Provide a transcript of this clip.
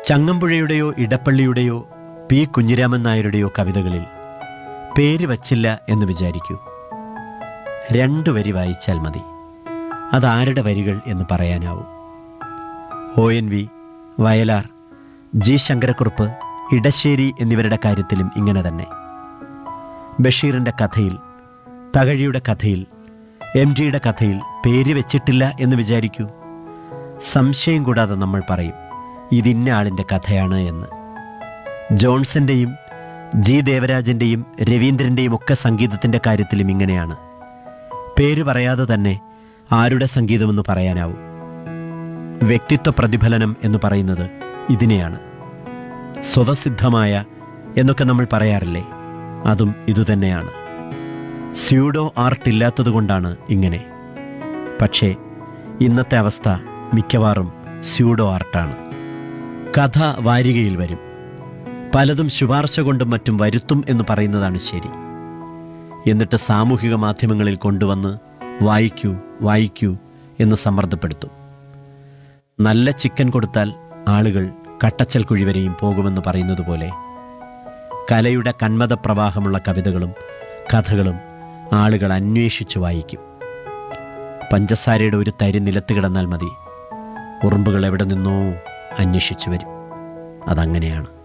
ചങ്ങമ്പുഴയുടെയോ ഇടപ്പള്ളിയുടെയോ P Kunhiraman നായരുടെയോ കവിതകളിൽ പേര് വച്ചില്ല എന്ന് വിചാരിക്കൂ രണ്ടു വരി വായിച്ചാൽ മതി അതാരുടെ വരികൾ എന്ന് പറയാനാവും O N V Vayalar G Sankarakurup Edasseri എന്നിവരുടെ കാര്യത്തിലും ഇങ്ങനെ തന്നെ ബഷീറിൻ്റെ കഥയിൽ തകഴിയുടെ കഥയിൽ എം ജിയുടെ കഥയിൽ പേര് വെച്ചിട്ടില്ല എന്ന് വിചാരിക്കൂ സംശയം കൂടാതെ നമ്മൾ പറയും ഇതിന്ന ആളിൻ്റെ കഥയാണ് എന്ന് ജോൺസന്റെയും ജി ദേവരാജന്റെയും രവീന്ദ്രന്റെയും ഒക്കെ സംഗീതത്തിന്റെ കാര്യത്തിലും ഇങ്ങനെയാണ് പേര് പറയാതെ തന്നെ ആരുടെ സംഗീതമെന്ന് പറയാനാവും വ്യക്തിത്വ പ്രതിഫലനം എന്ന് പറയുന്നത് ഇതിനെയാണ് സ്വതസിദ്ധമായ എന്നൊക്കെ നമ്മൾ പറയാറില്ലേ അതും ഇതുതന്നെയാണ് സ്യൂഡോ ആർട്ട് ഇല്ലാത്തതുകൊണ്ടാണ് ഇങ്ങനെ പക്ഷേ ഇന്നത്തെ അവസ്ഥ മിക്കവാറും സ്യൂഡോ ആർട്ടാണ് കഥ വാരികയിൽ വരും പലതും ശുപാർശ കൊണ്ടും മറ്റും വരുത്തും എന്ന് പറയുന്നതാണ് ശരി എന്നിട്ട് സാമൂഹിക മാധ്യമങ്ങളിൽ കൊണ്ടുവന്ന് വായിക്കൂ വായിക്കൂ എന്ന് സമ്മർദ്ദപ്പെടുത്തും നല്ല ചിക്കൻ കൊടുത്താൽ ആളുകൾ കട്ടച്ചൽ കുഴി വരെയും പോകുമെന്ന് പറയുന്നത് പോലെ കലയുടെ കന്മത പ്രവാഹമുള്ള കവിതകളും കഥകളും ആളുകൾ അന്വേഷിച്ചു വായിക്കും പഞ്ചസാരയുടെ ഒരു തരി നിലത്ത് കിടന്നാൽ മതി ഉറുമ്പുകൾ എവിടെ നിന്നോ അന്വേഷിച്ചു വരും അതങ്ങനെയാണ്